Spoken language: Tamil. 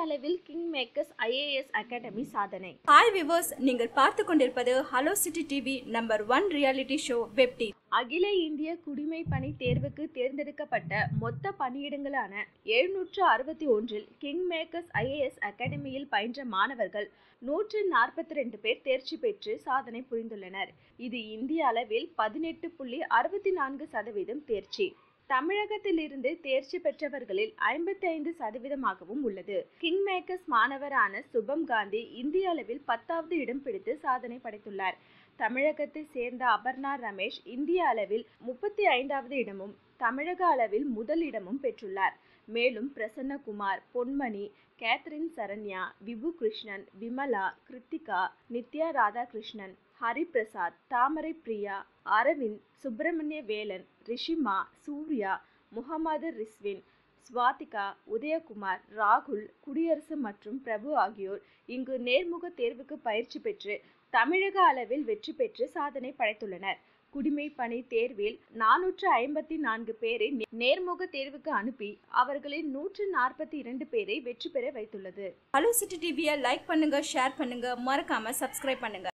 அளவில் கிங் மேக்கர்ஸ் ஐஏஎஸ் அகாடமி சாதனை ஹாய் விவர்ஸ் நீங்கள் பார்த்து கொண்டிருப்பது hello city TV number one reality show web டி அகில இந்திய குடிமை பணி தேர்வுக்கு தேர்ந்தெடுக்கப்பட்ட மொத்த பணியிடங்களான எழுநூற்று அறுபத்தி ஒன்றில் கிங் மேக்கர்ஸ் ஐஏஎஸ் அகாடமியில் பயின்ற மாணவர்கள் நூற்று நாற்பத்தி ரெண்டு பேர் தேர்ச்சி பெற்று சாதனை புரிந்துள்ளனர் இது இந்திய அளவில் பதினெட்டு புள்ளி அறுபத்தி நான்கு சதவீதம் தேர்ச்சி தமிழகத்திலிருந்து தேர்ச்சி பெற்றவர்களில் ஐம்பத்தி ஐந்து சதவீதமாகவும் உள்ளது கிங் மேக்கர்ஸ் மாணவரான சுபம் காந்தி இந்திய அளவில் பத்தாவது இடம் பிடித்து சாதனை படைத்துள்ளார் தமிழகத்தை சேர்ந்த அபர்ணா ரமேஷ் இந்திய அளவில் முப்பத்தி ஐந்தாவது இடமும் தமிழக அளவில் முதல் இடமும் பெற்றுள்ளார் மேலும் பிரசன்னகுமார் பொன்மணி கேத்ரின் சரண்யா விபு கிருஷ்ணன் விமலா கிருத்திகா நித்யா ராதாகிருஷ்ணன் ஹரிபிரசாத் தாமரை பிரியா அரவிந்த் சுப்பிரமணிய வேலன் ரிஷிமா சூர்யா முகமது ரிஸ்வின் ஸ்வாதிகா உதயகுமார் ராகுல் குடியரசு மற்றும் பிரபு ஆகியோர் இங்கு நேர்முக தேர்வுக்கு பயிற்சி பெற்று தமிழக அளவில் வெற்றி பெற்று சாதனை படைத்துள்ளனர் குடிமை பணி தேர்வில் நானூற்று ஐம்பத்தி நான்கு பேரை நே- நேர்முக தேர்வுக்கு அனுப்பி அவர்களில் நூற்று நாற்பத்தி இரண்டு பேரை வெற்றி பெற வைத்துள்ளது ஹலோ சிட்டி டிவியை லைக் பண்ணுங்க ஷேர் பண்ணுங்க மறக்காம சப்ஸ்கிரைப் பண்ணுங்க